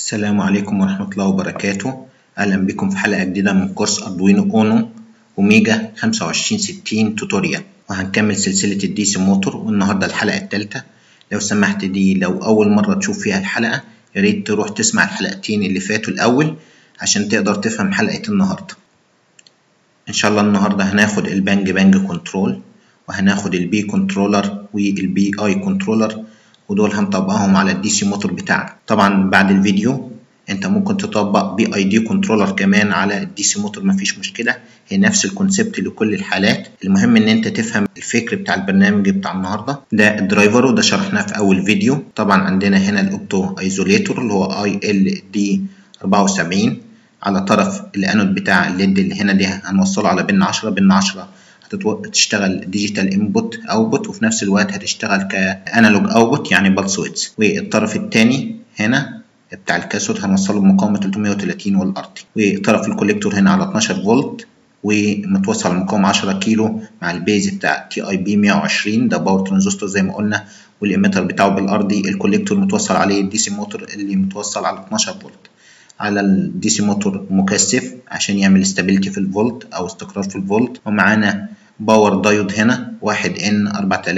السلام عليكم ورحمة الله وبركاته أهلا بكم في حلقة جديدة من كورس أردوينو أونو أوميجا 2560 توتوريال وهنكمل سلسلة الدي سي موتور والنهاردة الحلقة التالتة لو سمحت دي لو أول مرة تشوف فيها الحلقة يا ريت تروح تسمع الحلقتين اللي فاتوا الأول عشان تقدر تفهم حلقة النهاردة إن شاء الله النهاردة هناخد البانج بانج كنترول وهناخد البي كنترولر والبي اي كنترولر ودول هنطبقهم على الدي سي موتور بتاعنا طبعا بعد الفيديو انت ممكن تطبق بي اي دي كنترولر كمان على الدي سي موتور مفيش مشكله هي نفس الكونسبت لكل الحالات المهم ان انت تفهم الفكر بتاع البرنامج بتاع النهارده ده الدرايفر وده شرحناه في اول فيديو طبعا عندنا هنا الاوبتو ايزوليتور اللي هو اي ال دي 74 على طرف الانود بتاع الليد اللي هنا دي هنوصله على بن 10 بن 10 هتشتغل ديجيتال انبوت اوتبوت وفي نفس الوقت هتشتغل كانالوج اوتبوت يعني بالس ويتس والطرف الثاني هنا بتاع الكاثود هنوصله بمقاومه 330 والارضي وطرف الكوليكتور هنا على 12 فولت ومتوصل على مقاومه 10 كيلو مع البيز بتاع تي اي بي 120 ده باور ترانزستور زي ما قلنا والاميتر بتاعه بالارضي الكوليكتور متوصل عليه الدي سي موتور اللي متوصل على 12 فولت على الدي سي موتور مكثف عشان يعمل استابيليتي في الفولت او استقرار في الفولت ومعانا باور دايود هنا واحد ان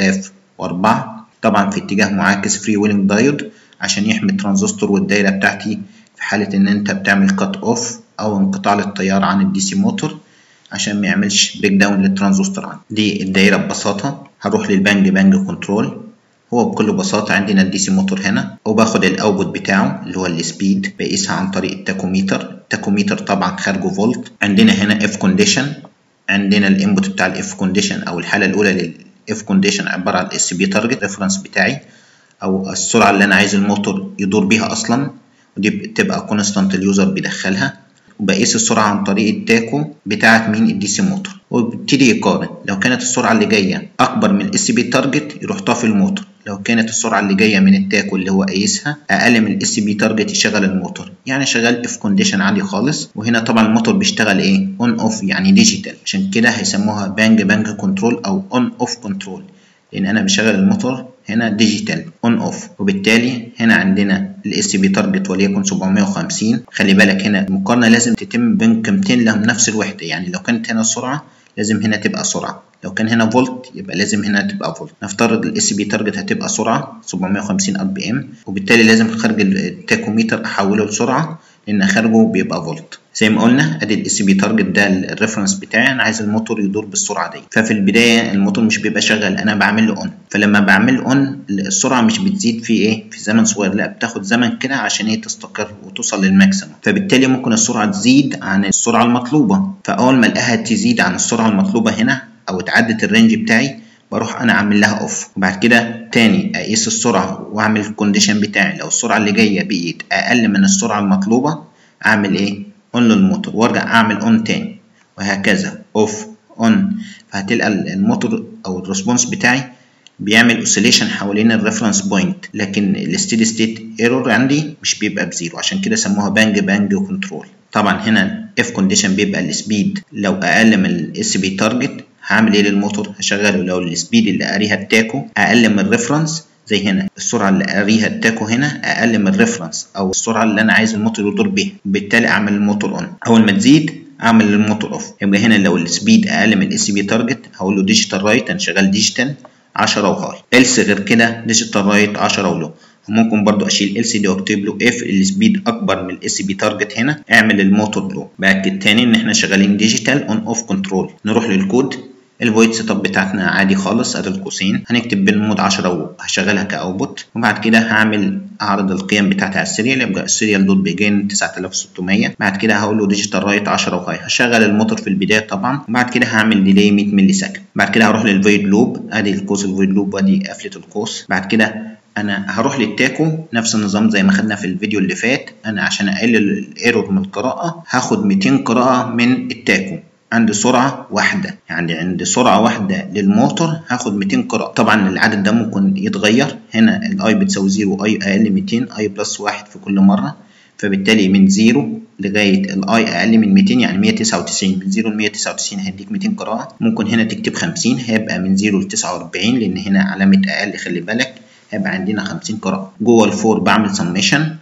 4004 طبعا في اتجاه معاكس فري ويلنج دايود عشان يحمي الترانزستور والدايره بتاعتي في حاله ان انت بتعمل كات اوف او انقطاع للتيار عن الدي سي موتور عشان ما يعملش بريك داون للترانزستور عندي دي الدايره ببساطه هروح للبانج بانج كنترول هو بكل بساطة عندنا الدي سي موتور هنا وباخد الاوتبوت بتاعه اللي هو السبيد بقيسها عن طريق التاكوميتر التاكوميتر طبعا خارجه فولت عندنا هنا اف كونديشن عندنا الانبوت بتاع الاف كونديشن او الحالة الاولى للاف كونديشن عبارة عن الاس بي تارجت ريفرنس بتاعي او السرعة اللي انا عايز الموتور يدور بيها اصلا ودي بتبقى كونستانت اليوزر بيدخلها وبقيس السرعة عن طريق التاكو بتاعت مين الدي سي موتور وبيبتدي يقارن لو كانت السرعة اللي جاية أكبر من الاس بي تارجت يروح طافي الموتور لو كانت السرعة اللي جاية من التاكو اللي هو قايسها أقل من الاس بي تارجت يشغل الموتور يعني شغال اف كونديشن عالي خالص وهنا طبعا الموتور بيشتغل ايه اون اوف يعني ديجيتال عشان كده هيسموها بانج بانج كنترول أو اون اوف كنترول لأن أنا بشغل الموتور هنا ديجيتال اون اوف وبالتالي هنا عندنا الاس بي تارجت وليكن 750 خلي بالك هنا المقارنه لازم تتم بين قيمتين لهم نفس الوحده يعني لو كانت هنا السرعه لازم هنا تبقى سرعه لو كان هنا فولت يبقى لازم هنا تبقى فولت نفترض الاس بي تارجت هتبقى سرعه 750 ار بي ام وبالتالي لازم خارج التاكوميتر احوله لسرعه لان خارجه بيبقى فولت زي ما قلنا ادي الاس بي تارجت ده الريفرنس بتاعي انا عايز الموتور يدور بالسرعه دي ففي البدايه الموتور مش بيبقى شغال انا بعمل له اون فلما بعمل اون السرعه مش بتزيد في ايه في زمن صغير لا بتاخد زمن كده عشان هي تستقر وتوصل للماكسيموم فبالتالي ممكن السرعه تزيد عن السرعه المطلوبه فاول ما الاقيها تزيد عن السرعه المطلوبه هنا او اتعدت الرينج بتاعي بروح انا اعمل لها اوف وبعد كده تاني اقيس السرعه واعمل الكونديشن بتاعي لو السرعه اللي جايه بقيت اقل من السرعه المطلوبه اعمل ايه اون للموتور وارجع اعمل اون تاني وهكذا اوف اون فهتلقى الموتور او الريسبونس بتاعي بيعمل اوسيليشن حوالين الريفرنس بوينت لكن الستيدي ستيت ايرور عندي مش بيبقى بزيرو عشان كده سموها بانج بانج كنترول طبعا هنا اف كونديشن بيبقى السبيد لو اقل من الاس بي تارجت هعمل ايه للموتور هشغله لو السبيد اللي قاريها التاكو اقل من الريفرنس زي هنا السرعه اللي قاريها التاكو هنا اقل من الريفرنس او السرعه اللي انا عايز الموتور يدور بيها بالتالي اعمل الموتور اون اول ما تزيد اعمل الموتور اوف يبقى هنا لو السبيد اقل من الاس بي تارجت هقول له ديجيتال رايت انا شغال ديجيتال 10 وهاي إلس غير كده ديجيتال رايت 10 ولو ممكن برضو اشيل ال دي واكتب له اف السبيد اكبر من الاس بي تارجت هنا اعمل الموتور لو باكد تاني ان احنا شغالين ديجيتال اون اوف كنترول نروح للكود الفويد سيت اب بتاعتنا عادي خالص ادي القوسين هنكتب بالمود 10 وهشغلها كاوتبوت وبعد كده هعمل اعرض القيم بتاعتي على السيريال يبقى السيريال دوت بيجين 9600 بعد كده هقول له ديجيتال رايت 10 وهاي هشغل الموتور في البدايه طبعا وبعد كده هعمل ديلي 100 ملي سكند بعد كده هروح للفويد لوب ادي القوس الفويد لوب وادي قفله القوس بعد كده انا هروح للتاكو نفس النظام زي ما خدنا في الفيديو اللي فات انا عشان اقلل الايرور من القراءه هاخد 200 قراءه من التاكو عند سرعة واحدة يعني عند سرعة واحدة للموتور هاخد 200 قراءة طبعا العدد ده ممكن يتغير هنا الاي بتساوي زيرو اي اقل 200 اي بلس واحد في كل مرة فبالتالي من زيرو لغاية الاي اقل من 200 يعني 199 من زيرو ل 199 هيديك 200 قراءة ممكن هنا تكتب 50 هيبقى من زيرو ل 49 لان هنا علامة اقل خلي بالك هيبقى عندنا 50 قراءة جوه الفور بعمل سميشن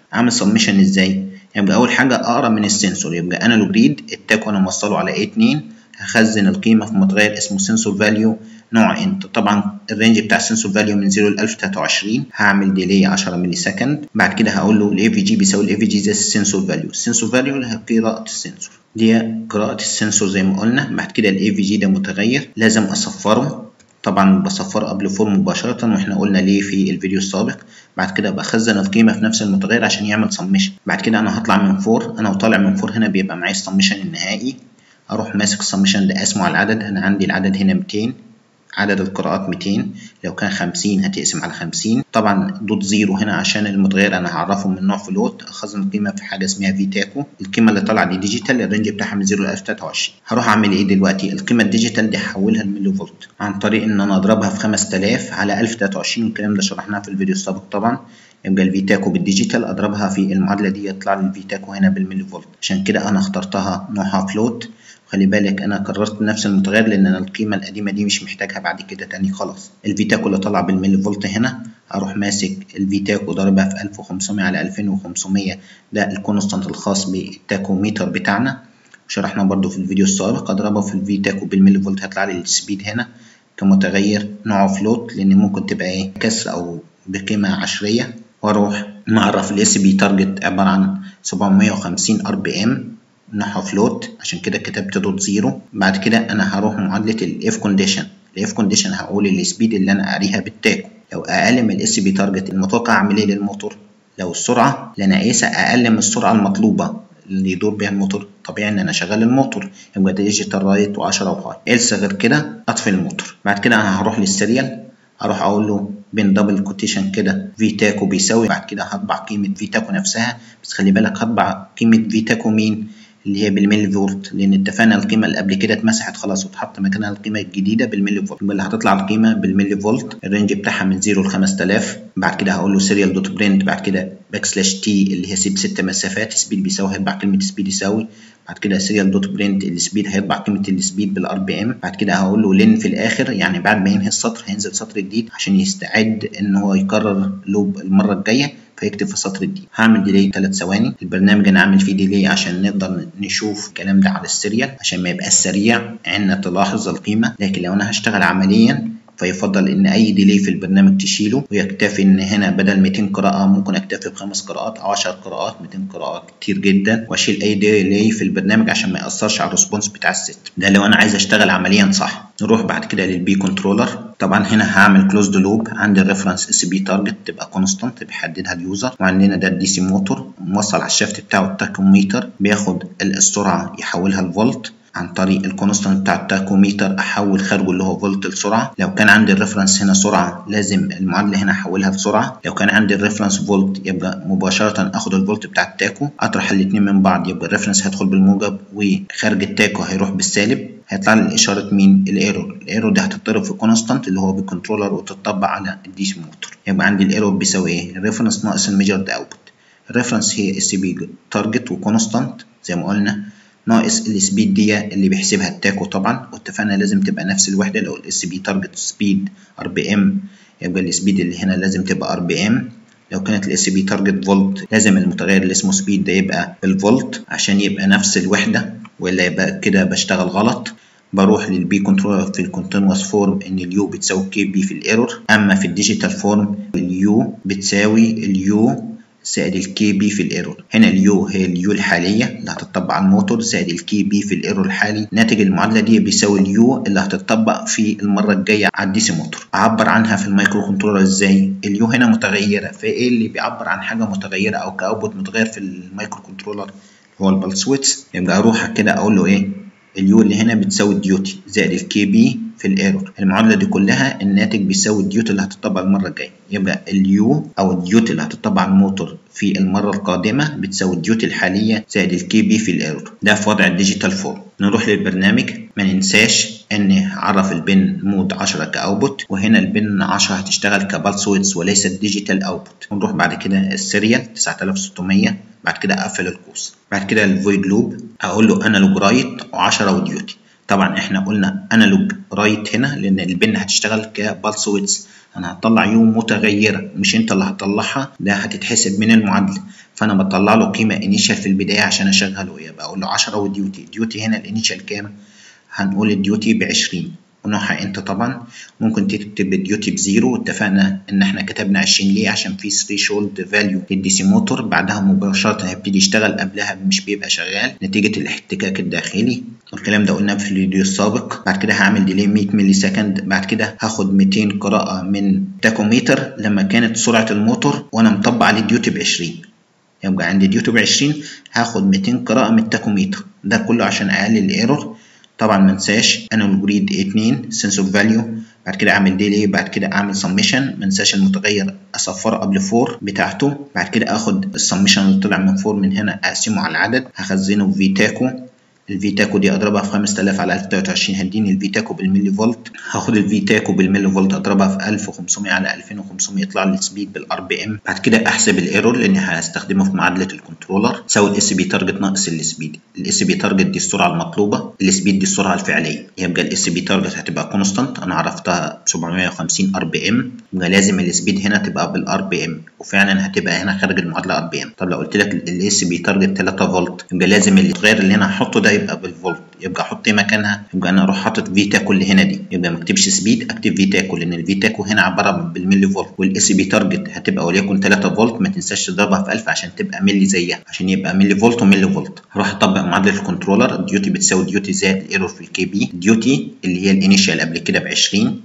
اعمل سمشن ازاي يبقى اول حاجه اقرا من السنسور يبقى انالوج ريد التاكو انا موصله على A2 هخزن القيمه في متغير اسمه سنسور فاليو نوع انت طبعا الرينج بتاع السنسور فاليو من 0 ل 1023 هعمل ديلي 10 ملي سكند بعد كده هقول له الاي في جي بيساوي الاي في جي زي السنسور فاليو السنسور فاليو اللي هي قراءه السنسور دي قراءه السنسور زي ما قلنا بعد كده الاي في جي ده متغير لازم اصفره طبعا بصفره قبل فور مباشرة واحنا قلنا ليه في الفيديو السابق بعد كده بخزن القيمة في نفس المتغير عشان يعمل سمشن بعد كده انا هطلع من فور انا وطالع من فور هنا بيبقى معايا السمشن النهائي اروح ماسك السمشن ده اقسمه على العدد انا عندي العدد هنا 200 عدد القراءات 200 لو كان 50 هتقسم على 50 طبعا دوت زيرو هنا عشان المتغير انا هعرفه من نوع فلوت اخزن القيمه في حاجه اسمها في تاكو القيمه اللي طالعه دي ديجيتال الرينج بتاعها من 0 ل 1023 هروح اعمل ايه دلوقتي القيمه الديجيتال دي هحولها لملي فولت عن طريق ان انا اضربها في 5000 على 1023 والكلام ده شرحناه في الفيديو السابق طبعا يبقى الفيتاكو بالديجيتال اضربها في المعادله دي يطلع لي الفيتاكو هنا بالملي فولت عشان كده انا اخترتها نوعها فلوت خلي بالك انا كررت نفس المتغير لان انا القيمه القديمه دي مش محتاجها بعد كده تاني خلاص الفيتاكو اللي طالع بالملي فولت هنا اروح ماسك الفيتاكو ضاربها في 1500 على 2500 ده الكونستانت الخاص بالتاكوميتر بتاعنا شرحنا برضو في الفيديو السابق اضربها في الفيتاكو بالملي فولت هيطلع لي السبيد هنا كمتغير نوعه فلوت لان ممكن تبقى ايه كسر او بقيمه عشريه واروح معرف الاس بي تارجت عباره عن 750 ار بي ام نوعها فلوت عشان كده كتبت دوت زيرو بعد كده انا هروح معادله الاف كونديشن الاف كونديشن هقول السبيد اللي انا قاريها بالتاكو لو اقل من الاس بي تارجت المتوقع اعمل ايه للموتور لو السرعه اللي انا قايسها اقل من السرعه المطلوبه اللي يدور بيها الموتور طبيعي ان انا شغال الموتور يبقى ديجيتال رايت و10 وهاي إلس غير كده اطفي الموتور بعد كده انا هروح للسيريال اروح اقول له بين دبل كوتيشن كده في تاكو بيساوي بعد كده هطبع قيمه في تاكو نفسها بس خلي بالك هطبع قيمه في تاكو مين اللي هي بالملي فولت لان اتفقنا القيمه اللي قبل كده اتمسحت خلاص واتحط مكانها القيمه الجديده بالملي فولت يبقى اللي هتطلع القيمه بالملي فولت الرينج بتاعها من 0 ل 5000 بعد كده هقول له سيريال دوت برنت بعد كده باك سلاش تي اللي هي سيب ست مسافات سبيد بيساوي هيطبع كلمه سبيد يساوي بعد كده سيريال دوت برنت السبيد هيطبع قيمه السبيد بالار بي ام بعد كده هقول له لين في الاخر يعني بعد ما ينهي السطر هينزل سطر جديد عشان يستعد ان هو يكرر لوب المره الجايه فيكتب في السطر الجديد هعمل ديلي 3 ثواني البرنامج انا عامل فيه ديلي عشان نقدر نشوف الكلام ده على السيريال عشان ما يبقاش سريع عنا تلاحظ القيمه لكن لو انا هشتغل عمليا فيفضل ان اي ديلي في البرنامج تشيله ويكتفي ان هنا بدل 200 قراءه ممكن اكتفي بخمس قراءات او 10 قراءات 200 قراءه كتير جدا واشيل اي ديلي في البرنامج عشان ما ياثرش على الريسبونس بتاع الست ده لو انا عايز اشتغل عمليا صح نروح بعد كده للبي كنترولر طبعا هنا هعمل كلوزد لوب عندي الريفرنس اس بي تارجت تبقى كونستانت بيحددها اليوزر وعندنا ده الدي سي موتور موصل على الشافت بتاعه التاكوميتر بياخد السرعه يحولها لفولت عن طريق الكونستانت بتاع التاكوميتر احول خارجه اللي هو فولت لسرعه لو كان عندي الريفرنس هنا سرعه لازم المعادله هنا احولها لسرعه لو كان عندي الريفرنس فولت يبقى مباشره اخد الفولت بتاع التاكو اطرح الاثنين من بعض يبقى الريفرنس هيدخل بالموجب وخارج التاكو هيروح بالسالب هيطلع لي اشاره مين الايرور الايرور دي هتضرب في كونستانت اللي هو بالكنترولر وتطبق على الدي سي موتور يبقى عندي الايرور بيساوي ايه الريفرنس ناقص الميجرد اوتبوت الريفرنس هي اس بي تارجت وكونستانت زي ما قلنا ناقص السبيد دي اللي بيحسبها التاكو طبعا واتفقنا لازم تبقى نفس الوحده لو الاس بي تارجت سبيد ار بي ام يبقى السبيد اللي هنا لازم تبقى ار بي ام لو كانت الاس بي تارجت فولت لازم المتغير اللي اسمه سبيد ده يبقى بالفولت عشان يبقى نفس الوحده ولا يبقى كده بشتغل غلط بروح للبي كنترولر في الكونتينوس فورم ان اليو بتساوي كي بي في الايرور اما في الديجيتال فورم اليو بتساوي اليو زائد الكي بي في الايرور هنا اليو هي اليو الحاليه اللي هتطبق على الموتور زائد الكي بي في الايرور الحالي ناتج المعادله دي بيساوي اليو اللي هتطبق في المره الجايه على الدي سي موتور اعبر عنها في المايكرو كنترولر ازاي اليو هنا متغيره فايه اللي بيعبر عن حاجه متغيره او كاوتبوت متغير في المايكرو كنترولر هو البلس ويتس يبقى اروح كده اقول له ايه اليو اللي هنا بتساوي الديوتي زائد الكي بي في الايرور المعادله دي كلها الناتج بيساوي الديوت اللي هتطبق المره الجايه يبقى اليو او الديوت اللي هتطبق على الموتور في المره القادمه بتساوي الديوت الحاليه زائد الكي بي في الايرور ده في وضع الديجيتال فورم نروح للبرنامج ما ننساش ان عرف البن مود 10 كاوتبوت وهنا البن 10 هتشتغل كبالس ويتس وليست ديجيتال اوتبوت ونروح بعد كده السيريال 9600 بعد كده اقفل القوس بعد كده الفويد لوب اقول له انالوج رايت و10 وديوتي طبعا احنا قلنا انالوج رايت هنا لان البن هتشتغل كبالس ويتس انا هطلع يو متغيره مش انت اللي هتطلعها ده هتتحسب من المعادله فانا بطلع له قيمه انيشال في البدايه عشان اشغله يبقى اقول له 10 والديوتي الديوتي هنا الانيشال كام هنقول الديوتي ب 20 ونوعها انت طبعا ممكن تكتب الديوتي بزيرو اتفقنا ان احنا كتبنا 20 ليه عشان في ثريشولد فاليو للدي سي موتور بعدها مباشره هيبتدي يشتغل قبلها مش بيبقى شغال نتيجه الاحتكاك الداخلي والكلام ده قلناه في الفيديو السابق بعد كده هعمل ديلي 100 ملي سكند بعد كده هاخد 200 قراءه من تاكوميتر لما كانت سرعه الموتور وانا مطبق عليه الديوتي ب 20 يبقى عندي ديوتي ب 20 هاخد 200 قراءه من التاكوميتر ده كله عشان اقلل الايرور طبعا ما انساش انا جريد 2 سنسور فاليو بعد كده اعمل ديلي بعد كده اعمل سميشن ما انساش المتغير اصفره قبل 4 بتاعته بعد كده اخد السميشن اللي طلع من 4 من هنا اقسمه على العدد هخزنه في تاكو الفي تاكو دي اضربها في 5000 على 1023 هديني الفي تاكو بالملي فولت هاخد الفي تاكو بالملي فولت اضربها في 1500 على 2500 يطلع لي السبيد بالار بي ام بعد كده احسب الايرور لاني هستخدمه في معادله الكنترولر تساوي الاس بي تارجت ناقص السبيد الاس بي تارجت دي السرعه المطلوبه السبيد دي السرعه الفعليه يبقى الاس بي تارجت هتبقى كونستانت انا عرفتها 750 ار بي ام يبقى لازم السبيد هنا تبقى بالار بي ام وفعلا هتبقى هنا خارج المعادله ار بي ام طب لو قلت لك الاس بي تارجت 3 فولت يبقى لازم التغير اللي هنا هحطه ده يبقى بالفولت يبقى احط مكانها يبقى انا اروح حاطط في تاكو اللي هنا دي يبقى ما اكتبش سبيد اكتب في تاكو لان الفي تاكو هنا عباره بالملي فولت والاس بي تارجت هتبقى وليكن 3 فولت ما تنساش تضربها في 1000 عشان تبقى ملي زيها عشان يبقى ملي فولت وملي فولت هروح اطبق معادله الكنترولر الديوتي بتساوي ديوتي زائد الايرور في الكي بي ديوتي اللي هي الانيشال قبل كده ب 20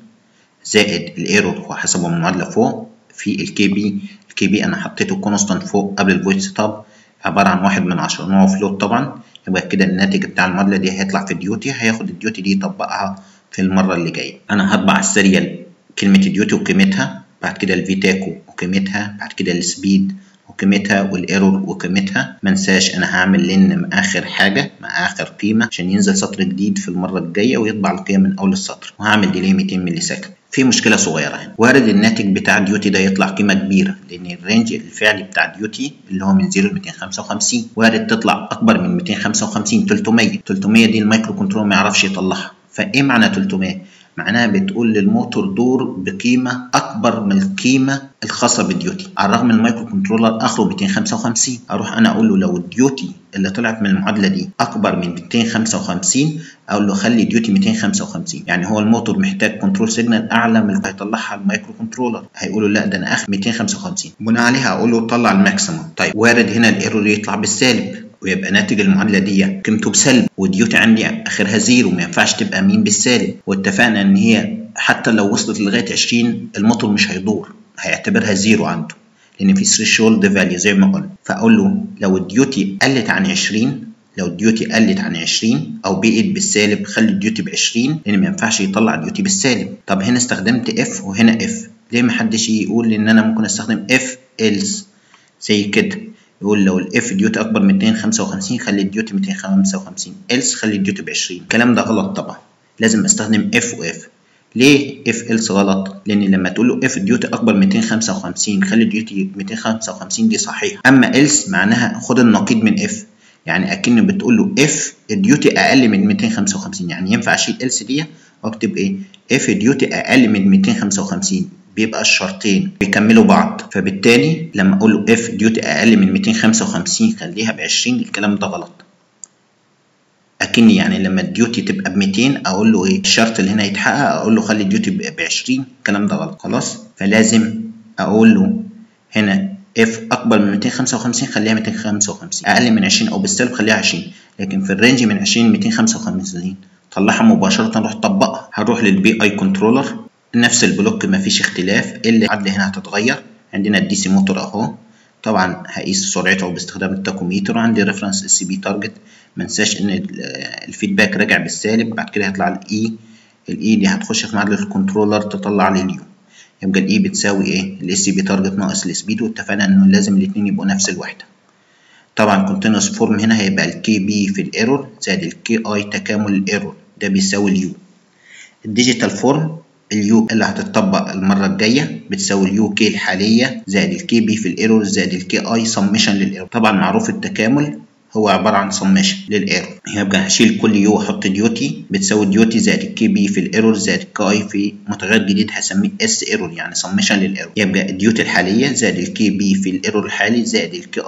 زائد الايرور هو حسبه من المعادله فوق في الكي بي الكي بي انا حطيته كونستانت فوق قبل الفويد ستاب عباره عن واحد من عشرة نوع فلوت طبعا يبقى كده الناتج بتاع المعادله دي هيطلع في الديوتي هياخد الديوتي دي يطبقها في المره اللي جايه انا هطبع على السيريال كلمه الديوتي وقيمتها بعد كده الفي تاكو وقيمتها بعد كده السبيد وقيمتها والايرور وقيمتها ما انساش انا هعمل لين مع اخر حاجه مع اخر قيمه عشان ينزل سطر جديد في المره الجايه ويطبع القيم من اول السطر وهعمل ديلي 200 ملي سكند في مشكله صغيره هنا وارد الناتج بتاع ديوتي ده يطلع قيمه كبيره لان الرينج الفعلي بتاع ديوتي اللي هو من 0 ل 255 وارد تطلع اكبر من 255 300 300 دي المايكرو كنترول ما يعرفش يطلعها فايه معنى 300 معناها بتقول للموتور دور بقيمة أكبر من القيمة الخاصة بالديوتي على الرغم من المايكرو كنترولر آخره 255 أروح أنا أقول له لو الديوتي اللي طلعت من المعادلة دي أكبر من 255 أقول له خلي ديوتي 255 يعني هو الموتور محتاج كنترول سيجنال أعلى من اللي هيطلعها المايكرو كنترولر هيقول له لا ده أنا آخر 255 بناء عليها أقول له طلع الماكسيموم طيب وارد هنا الإيرور يطلع بالسالب ويبقى ناتج المعادله دي قيمته بسلب والديوتي عندي اخرها زيرو ما ينفعش تبقى مين بالسالب واتفقنا ان هي حتى لو وصلت لغايه 20 الموتور مش هيدور هيعتبرها زيرو عنده لان في ثريشولد فاليو زي ما قلنا فاقول له لو الديوتي قلت عن 20 لو الديوتي قلت عن 20 او بقت بالسالب خلي الديوتي ب 20 لان ما ينفعش يطلع الديوتي بالسالب طب هنا استخدمت اف وهنا اف ليه ما حدش يقول ان انا ممكن استخدم اف else زي كده يقول لو الاف ديوتي اكبر من 255 خلي الديوتي 255 else خلي الديوتي ب 20 الكلام ده غلط طبعا لازم استخدم اف واف ليه اف else غلط لان لما تقول له اف ديوتي اكبر من 255 خلي الديوتي 255 دي صحيحه اما else معناها خد النقيض من اف يعني اكن بتقول له اف الديوتي اقل من 255 يعني ينفع اشيل else دي واكتب ايه اف ديوتي اقل من 255 بيبقى الشرطين بيكملوا بعض فبالتالي لما اقول له اف ديوتي اقل من 255 خليها ب 20 الكلام ده غلط اكني يعني لما الديوتي تبقى ب 200 اقول له ايه الشرط اللي هنا يتحقق اقول له خلي الديوتي ب 20 الكلام ده غلط خلاص فلازم اقول له هنا اف اكبر من 255 خليها 255 اقل من 20 او بالسالب خليها 20 لكن في الرينج من 20 ل 255 طلعها مباشره روح طبقها هروح للبي اي كنترولر نفس البلوك مفيش اختلاف الا العدل هنا هتتغير عندنا الدي سي موتور اهو طبعا هقيس سرعته باستخدام التاكوميتر وعندي ريفرنس اس بي تارجت ما انساش ان الفيدباك راجع بالسالب بعد كده هيطلع الاي الاي دي هتخش في معادله الكنترولر تطلع لي اليو يبقى الاي بتساوي ايه الاس بي تارجت ناقص السبيد واتفقنا انه لازم الاثنين يبقوا نفس الوحده طبعا كونتينوس فورم هنا هيبقى الكي بي في الايرور زائد الكي اي تكامل الايرور ده بيساوي اليو الديجيتال فورم اليو اللي هتطبق المره الجايه بتساوي اليو كي الحاليه زائد الكي بي في الايرور زائد الكي اي سميشن للايرور طبعا معروف التكامل هو عباره عن سميشن للايرور يبقى هشيل كل يو واحط ديوتي بتساوي ديوتي زائد الكي بي في الايرور زائد الكي اي في متغير جديد هسميه اس ايرور يعني سميشن للايرور يبقى الديوتي الحاليه زائد الكي بي في الايرور الحالي زائد الكي اي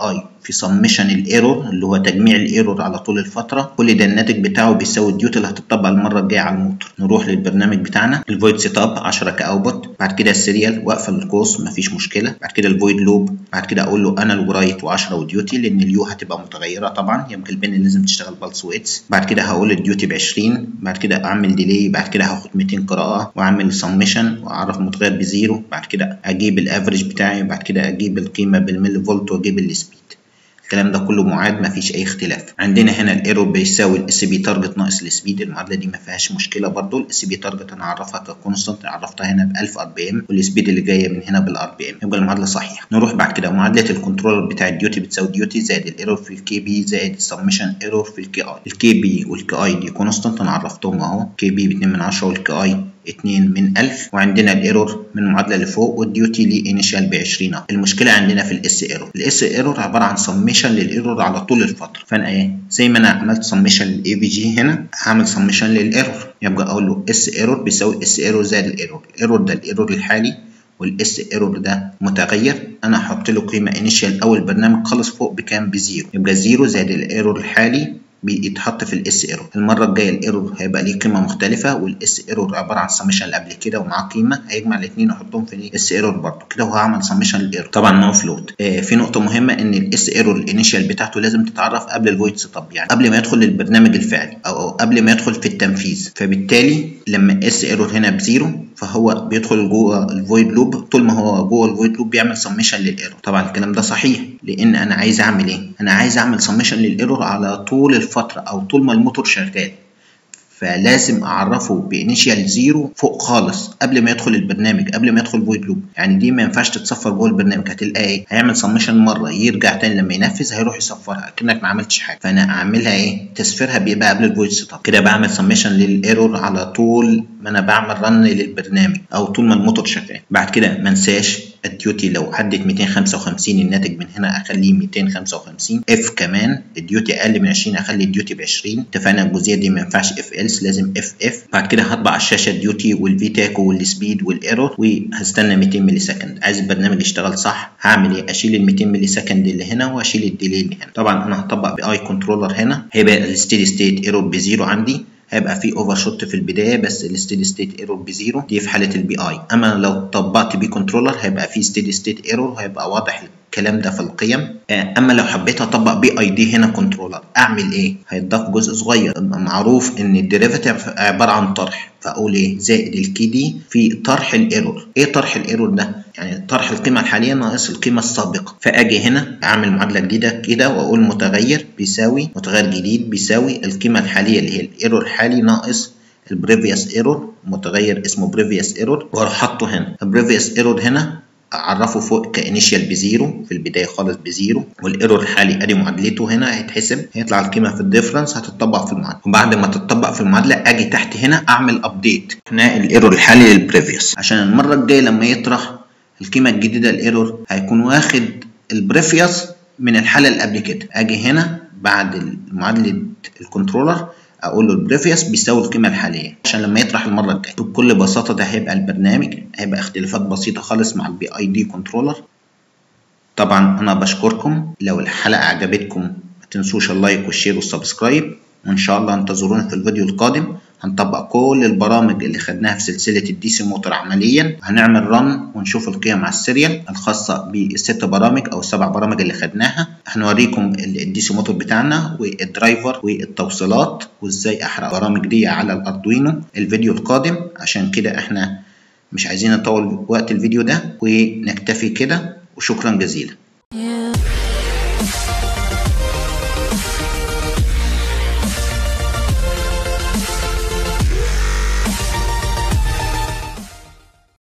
في سمشن الايرور اللي هو تجميع الايرور على طول الفتره كل ده الناتج بتاعه بيساوي الديوتي اللي هتطبق المره الجايه على الموتور نروح للبرنامج بتاعنا الفويد سيت اب 10 كاوتبوت بعد كده السيريال واقفل القوس مفيش مشكله بعد كده الفويد لوب بعد كده اقول له انا ورايت و10 وديوتي لان اليو هتبقى متغيره طبعا يمكن البن لازم تشتغل بالس ويتس بعد كده هقول الديوتي ب 20 بعد كده اعمل ديلي بعد كده هاخد 200 قراءه واعمل سمشن واعرف متغير بزيرو بعد كده اجيب الافريج بتاعي بعد كده اجيب القيمه بالملي فولت واجيب السبيد الكلام ده كله معاد مفيش اي اختلاف عندنا هنا الايرور بيساوي الاس بي تارجت ناقص السبيد المعادله دي ما فيهاش مشكله برضو الاس بي تارجت انا اعرفها ككونستنت عرفتها هنا ب 1000 ار بي ام والسبيد اللي جايه من هنا بالار بي ام يبقى المعادله صحيحه نروح بعد كده معادله الكنترولر بتاع الديوتي بتساوي ديوتي زائد الايرور في الكي بي زائد السمشن ايرور في الكي اي الكي بي والكي اي دي كونستنت انا عرفتهم اهو كي بي ب 2 من 10 والكي اي 2 من 1000 وعندنا الايرور من المعادله اللي فوق والديوتي ليه انيشال ب 20 المشكله عندنا في الاس ايرور الاس ايرور عباره عن سميشن للايرور على طول الفتره فانا ايه زي ما انا عملت سميشن للاي في جي هنا هعمل سميشن للايرور يبقى اقول له اس ايرور بيساوي اس ايرور زائد الايرور الايرور ده الايرور الحالي والاس ايرور ده متغير انا هحط له قيمه انيشال اول برنامج خلص فوق بكام بزيرو يبقى زيرو زائد الايرور الحالي بيتحط في الاس ايرور المره الجايه الايرور هيبقى ليه قيمه مختلفه والاس ايرور عباره عن سميشن اللي قبل كده ومعاه قيمه هيجمع الاثنين ويحطهم في الاس ايرور برضه كده وهعمل سميشن للايرور طبعا نو فلوت آه في نقطه مهمه ان الاس ايرور الانيشال بتاعته لازم تتعرف قبل الفويد سيت اب يعني قبل ما يدخل للبرنامج الفعلي او, أو قبل ما يدخل في التنفيذ فبالتالي لما اس ايرور هنا بزيرو فهو بيدخل جوه الفويد لوب طول ما هو جوه الفويد لوب بيعمل سميشن للايرور طبعا الكلام ده صحيح لان انا عايز اعمل ايه انا عايز اعمل سميشن للايرور على طول الفتره او طول ما الموتور شغال فلازم اعرفه بانيشال زيرو فوق خالص قبل ما يدخل البرنامج قبل ما يدخل فويد لوب يعني دي ما ينفعش تتصفر جوه البرنامج هتلاقي ايه هيعمل سميشن مره يرجع تاني لما ينفذ هيروح يصفرها كانك ما عملتش حاجه فانا اعملها ايه تسفيرها بيبقى قبل الفويد سيت اب كده بعمل سميشن للايرور على طول ما انا بعمل رن للبرنامج او طول ما الموتور شغال بعد كده ما انساش الديوتي لو عدت 255 الناتج من هنا اخليه 255 اف كمان الديوتي اقل من 20 اخلي الديوتي ب 20 اتفقنا الجزئيه دي ما ينفعش اف الس لازم اف اف بعد كده هطبع على الشاشه الديوتي والفي تاكو والسبيد والايرور وهستنى 200 ملي سكند عايز البرنامج يشتغل صح هعمل ايه اشيل ال 200 ملي سكند اللي هنا واشيل الديلي اللي هنا طبعا انا هطبق باي كنترولر هنا هيبقى الستيدي ستيت ايرور بزيرو عندي هيبقى في اوفر شوت في البدايه بس الستيدي ستيت ايرور بزيرو دي في حاله البي اي اما لو طبقت بي كنترولر هيبقى في ستيدي ستيت ايرور هيبقى واضح الكلام ده في القيم اما لو حبيت اطبق بي اي دي هنا كنترولر اعمل ايه هيتضاف جزء صغير معروف ان الديريفاتيف عباره عن طرح فاقول ايه زائد الكي دي في طرح الايرور ايه طرح الايرور ده يعني طرح القيمه الحاليه ناقص القيمه السابقه فاجي هنا اعمل معادله جديده كده واقول متغير بيساوي متغير جديد بيساوي القيمه الحاليه اللي هي الايرور الحالي ناقص البريفيوس ايرور متغير اسمه بريفيوس ايرور واروح حاطه هنا البريفيوس ايرور هنا اعرفه فوق كانيشال بزيرو في البدايه خالص بزيرو والايرور الحالي ادي معادلته هنا هيتحسب هيطلع القيمه في الديفرنس هتطبق في المعادله وبعد ما تطبق في المعادله اجي تحت هنا اعمل ابديت هنا الايرور الحالي للبريفيوس عشان المره الجايه لما يطرح القيمه الجديده الايرور هيكون واخد البريفيوس من الحاله اللي قبل كده اجي هنا بعد معادله الكنترولر اقول له البريفيوس بيساوي القيمه الحاليه عشان لما يطرح المره الجايه بكل بساطه ده هيبقى البرنامج هيبقى اختلافات بسيطه خالص مع البي اي دي كنترولر طبعا انا بشكركم لو الحلقه عجبتكم ما تنسوش اللايك والشير والسبسكرايب وان شاء الله انتظرونا في الفيديو القادم هنطبق كل البرامج اللي خدناها في سلسلة الديسي موتور عمليا هنعمل رن ونشوف القيم على السيريال الخاصة بالست برامج أو السبع برامج اللي خدناها هنوريكم الديسي موتور بتاعنا والدرايفر والتوصيلات وازاي أحرق برامج دي على الأردوينو الفيديو القادم عشان كده احنا مش عايزين نطول وقت الفيديو ده ونكتفي كده وشكرا جزيلا